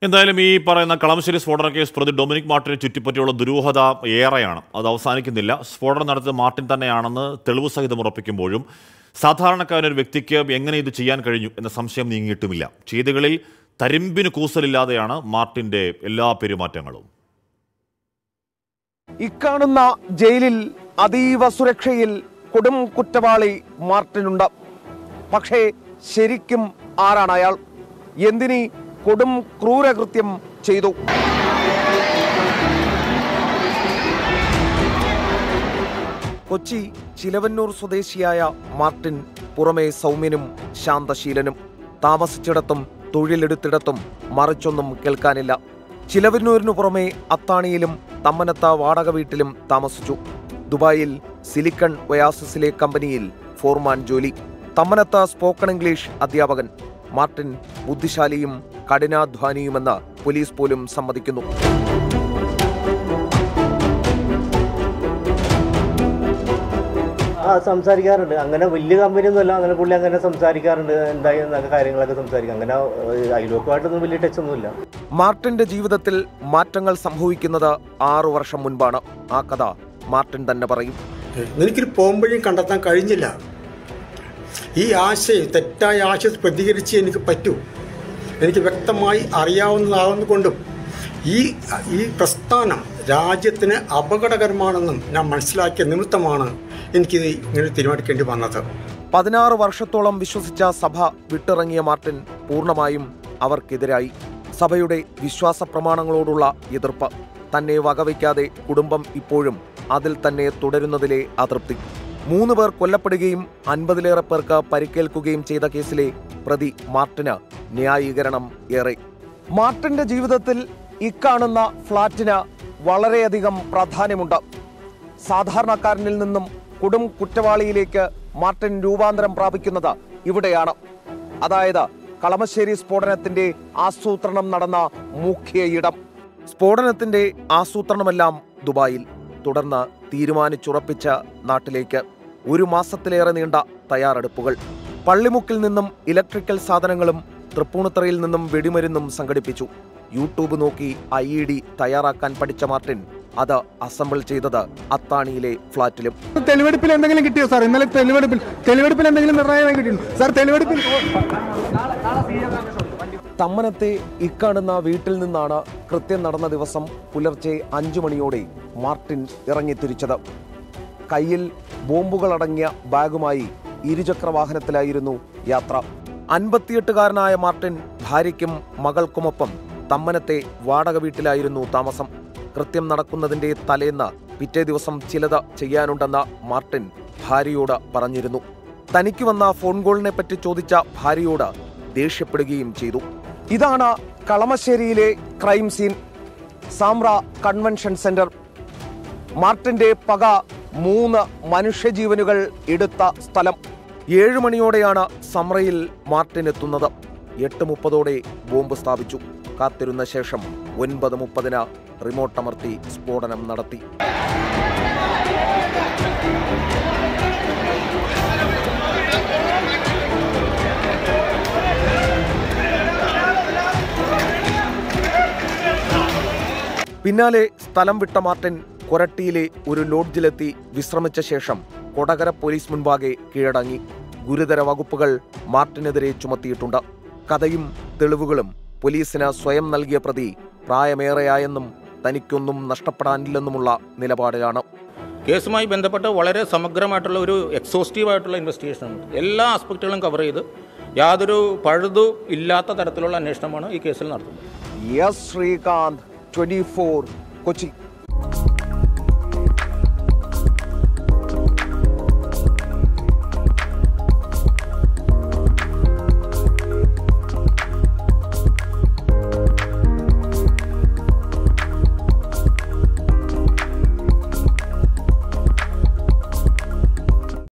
എന്തായാലും ഈ പറയുന്ന കളമശ്ശേരി സ്ഫോടന കേസ് പ്രതി ഡൊമിനിക് മാർട്ടിനെ ചുറ്റിപ്പറ്റിയുള്ള ദുരൂഹത ഏറെയാണ് അത് അവസാനിക്കുന്നില്ല സ്ഫോടനം നടത്തിയത് മാർട്ടിൻ തന്നെയാണെന്ന് തെളിവ് സഹിതം ഉറപ്പിക്കുമ്പോഴും സാധാരണക്കാരനൊരു വ്യക്തിക്ക് എങ്ങനെ ഇത് ചെയ്യാൻ കഴിഞ്ഞു എന്ന സംശയം നീങ്ങിയിട്ടുമില്ല ചെയ്തികളിൽ തരിമ്പിന് കൂസലില്ലാതെയാണ് മാർട്ടിന്റെ എല്ലാ പെരുമാറ്റങ്ങളും ഇക്കാണുന്ന ജയിലിൽ അതീവ സുരക്ഷയിൽ കൊടും കുറ്റവാളി മാർട്ടിനുണ്ട് പക്ഷേ ശരിക്കും ആരാണ് അയാൾ എന്തിനീ കൊടും ക്രൂരകൃത്യം ചെയ്തു കൊച്ചി ചിലവന്നൂർ സ്വദേശിയായ മാർട്ടിൻ പുറമെ സൗമ്യനും ശാന്തശീലനും താമസിച്ചിടത്തും തൊഴിലെടുത്തിടത്തും മറിച്ചൊന്നും കേൾക്കാനില്ല ചിലവന്നൂരിനു പുറമെ അത്താണിയിലും തമ്മനത്ത വാടക വീട്ടിലും താമസിച്ചു ദുബായിൽ സിലിക്കൺ ഒയാസിസിലെ കമ്പനിയിൽ ഫോർമാൻ ജോലി തമ്മനത്ത സ്പോക്കൺ ഇംഗ്ലീഷ് അധ്യാപകൻ മാർട്ടിൻ ബുദ്ധിശാലിയും കഠിനാധ്വാനിയുമെന്ന് പോലീസ് പോലും സമ്മതിക്കുന്നു ആ സംസാരിക്കാറുണ്ട് അങ്ങനെ വലിയ കമ്പനിയൊന്നും അല്ല അങ്ങനെ പുള്ളി അങ്ങനെ സംസാരിക്കാറുണ്ട് എന്തായി എന്നൊക്കെ കാര്യങ്ങളൊക്കെ സംസാരിക്കും അങ്ങനെ ഏഹ്, അയൽവക്കമായിട്ടൊന്നും വലിയ ടച്ച് ഒന്നുമില്ല മാർട്ടിന്റെ ജീവിതത്തിൽ മാറ്റങ്ങൾ സംഭവിക്കുന്നത് ആറു വർഷം മുൻപാണ് ആ കഥ മാർട്ടിൻ തന്നെ പറയും എനിക്കൊരു പോംവഴിയും കണ്ടെത്താൻ കഴിഞ്ഞില്ല ഈ ആശയം തെറ്റായ ആശയത്തിൽ പ്രതികരിച്ച് എനിക്ക് പറ്റൂ എനിക്ക് വ്യക്തമായി അറിയാവുന്നതാകുന്നതുകൊണ്ടും ഈ ഈ പ്രസ്ഥാനം രാജ്യത്തിന് അപകടകരമാണെന്നും ഞാൻ മനസ്സിലാക്കിയ നിമിത്തമാണ് എനിക്കിത് ഇങ്ങനെ തീരുമാനിക്കേണ്ടി വന്നത് പതിനാറ് വർഷത്തോളം വിശ്വസിച്ച സഭ വിട്ടിറങ്ങിയ മാർട്ടിൻ പൂർണ്ണമായും അവർക്കെതിരായി സഭയുടെ വിശ്വാസ പ്രമാണങ്ങളോടുള്ള എതിർപ്പ് തന്നെ വകവയ്ക്കാതെ കുടുംബം ഇപ്പോഴും അതിൽ തന്നെ തുടരുന്നതിലെ അതൃപ്തി മൂന്ന് പേർ കൊല്ലപ്പെടുകയും അൻപതിലേറെ പേർക്ക് പരിക്കേൽക്കുകയും ചെയ്ത കേസിലെ പ്രതി മാർട്ടിന് ന്യായീകരണം ഏറെ മാർട്ടിന്റെ ജീവിതത്തിൽ ഇക്കാണുന്ന ഫ്ളാറ്റിന് വളരെയധികം പ്രാധാന്യമുണ്ട് സാധാരണക്കാരനിൽ നിന്നും കൊടും കുറ്റവാളിയിലേക്ക് മാർട്ടിൻ രൂപാന്തരം പ്രാപിക്കുന്നത് ഇവിടെയാണ് അതായത് കളമശ്ശേരി സ്ഫോടനത്തിന്റെ ആസൂത്രണം നടന്ന മുഖ്യ ഇടം സ്ഫോടനത്തിന്റെ ആസൂത്രണമെല്ലാം ദുബായിൽ തുടർന്ന് തീരുമാനിച്ചുറപ്പിച്ച നാട്ടിലേക്ക് ഒരു മാസത്തിലേറെ നീണ്ട തയ്യാറെടുപ്പുകൾ പള്ളിമുക്കിൽ നിന്നും ഇലക്ട്രിക്കൽ സാധനങ്ങളും തൃപ്പൂണിത്തറയിൽ നിന്നും വെടിമരുന്നും സംഘടിപ്പിച്ചു യൂട്യൂബ് നോക്കി ഐ ഇ ഡി തയ്യാറാക്കാൻ പഠിച്ച മാർട്ടിൻ അത് അസംബിൾ ചെയ്തത് അത്താണിയിലെ ഫ്ളാറ്റിലും തെളിവെടുപ്പിൽ എന്തെങ്കിലും കിട്ടിയോ സാർ ഇന്നലെ തെളിവെടുപ്പിൽ തെളിവെടുപ്പിൽ എന്തെങ്കിലും നിർണായകമായി കിട്ടിയിരുന്നു സാർ തെളിവെടുപ്പിൽ തമ്മനത്തെ ഇക്കാണുന്ന വീട്ടിൽ നിന്നാണ് കൃത്യം നടന്ന ദിവസം പുലർച്ചെ അഞ്ചു മണിയോടെ മാർട്ടിൻ ഇറങ്ങിത്തിരിച്ചത് കയ്യിൽ ബോംബുകളടങ്ങിയ ബാഗുമായി ഇരുചക്ര വാഹനത്തിലായിരുന്നു യാത്ര അൻപത്തിയെട്ടുകാരനായ മാർട്ടിൻ ഭാര്യയ്ക്കും മകൾക്കുമൊപ്പം തമ്മനത്തെ വാടക വീട്ടിലായിരുന്നു താമസം കൃത്യം നടക്കുന്നതിന്റെ തലേന്ന് പിറ്റേ ദിവസം ചിലത് ചെയ്യാനുണ്ടെന്ന് മാർട്ടിൻ ഭാര്യയോട് പറഞ്ഞിരുന്നു തനിക്ക് വന്ന ഫോൺ കോളിനെ പറ്റി ചോദിച്ച ഭാര്യയോട് ദേഷ്യപ്പെടുകയും ചെയ്തു ഇതാണ് കളമശ്ശേരിയിലെ crime scene Samra convention centre മാർട്ടിന്റെ പക മൂന്ന് മനുഷ്യജീവനുകൾ എടുത്ത സ്ഥലം ഏഴു മണിയോടെയാണ് സമറയിൽ മാർട്ടിൻ എത്തുന്നത് എട്ട് മുപ്പതോടെ ബോംബ് സ്ഥാപിച്ചു കാത്തിരുന്ന ശേഷം ഒൻപത് മുപ്പതിന് റിമോട്ട് അമർത്തി സ്ഫോടനം നടത്തി പിന്നാലെ സ്ഥലം വിട്ട മാർട്ടിൻ കൊരട്ടിയിലെ ഒരു ലോഡ്ജിലെത്തി വിശ്രമിച്ച ശേഷം കൊടകര പോലീസ് മുൻപാകെ കീഴടങ്ങി ഗുരുതര വകുപ്പുകൾ മാർട്ടിനെതിരെ ചുമത്തിയിട്ടുണ്ട് കഥയും തെളിവുകളും പോലീസിന് സ്വയം നൽകിയ പ്രതി പ്രായമേറെയായെന്നും തനിക്കൊന്നും നഷ്ടപ്പെടാനില്ലെന്നുമുള്ള നിലപാടിലാണ് കേസുമായി ബന്ധപ്പെട്ട് വളരെ സമഗ്രമായിട്ടുള്ള ഒരു എക്സോസ്റ്റീവ് ആയിട്ടുള്ള ഇൻവെസ്റ്റിഗേഷൻ ആണ് എല്ലാ ആസ്പെക്റ്റുകളും കവർ ചെയ്ത് യാതൊരു പഴുതു ഇല്ലാത്ത തരത്തിലുള്ള അന്വേഷണമാണ് ഈ കേസിൽ നടത്തുന്നത് എസ് ശ്രീകാന്ത് ട്വന്റി കൊച്ചി